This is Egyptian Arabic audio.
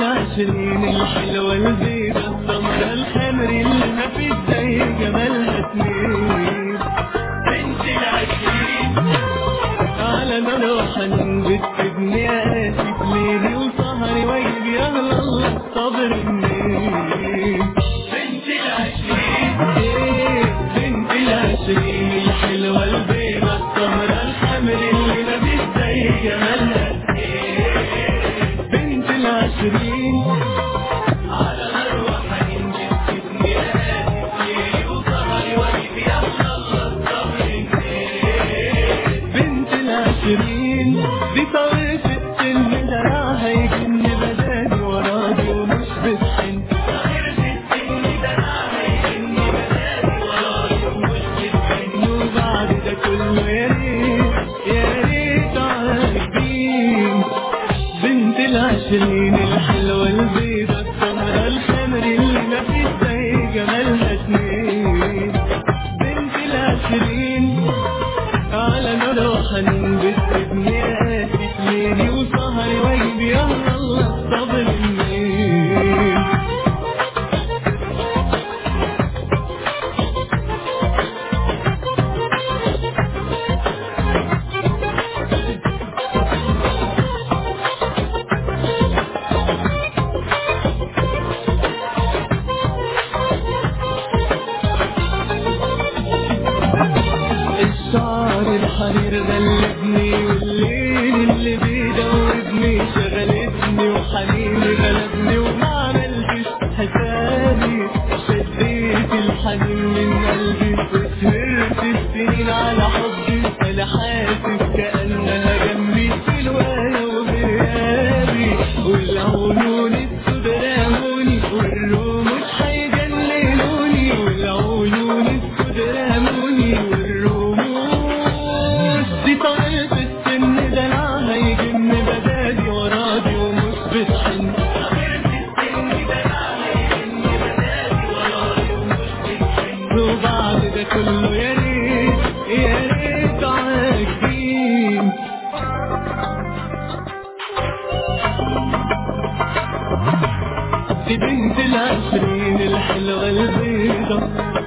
العشرين الحلوة البيضة السمرة الخمر اللي ما في زي جمالها سنين بنت العشرين على نار وحنين بتبني آسف ليلي وسهري ويجي أغلى الله الصبر منين بنت العشرين إيه بنت العشرين الحلوة البيضة السمرة الخمر اللي ما في زي جمالها بنت العشرين على نار وحنين بتبني آسف ليلي وسهري ويجي أغلى الله الصبر منين بنت العشرين دي طريقة السن دراعها يجن بداني وراضي ومش بتحن غير السن دراعها يجن بداني وراضي ومش بتحن وبعد ده كله يا ريت يا ريت عارفين بنت العشرين الحلوة البيضة السمرة الخمر اللي ما في زي جمالها سنين بنت العشرين على نار وحنين بتبني آسف ليلي وسهري ويجي يا الله الصبر منين الشعر الحرير غلبني والليل اللي بيدوبني شغلتني وحنيني غلبني وما عملتش حسابي شديت الحنين من قلبي وسهرت السنين على حبي انا حاسس كانها جنبي في الوانا وغيابي والعيون السود راموني والرموش هيجننوني والعيون السود راموني والرموش دي طريقة السن دلعها يجن بدادي ورادي ومش بتحن وبعد ده كله يا ريت يا ريت عاجبين دي بنت العشرين الحلوة البيضة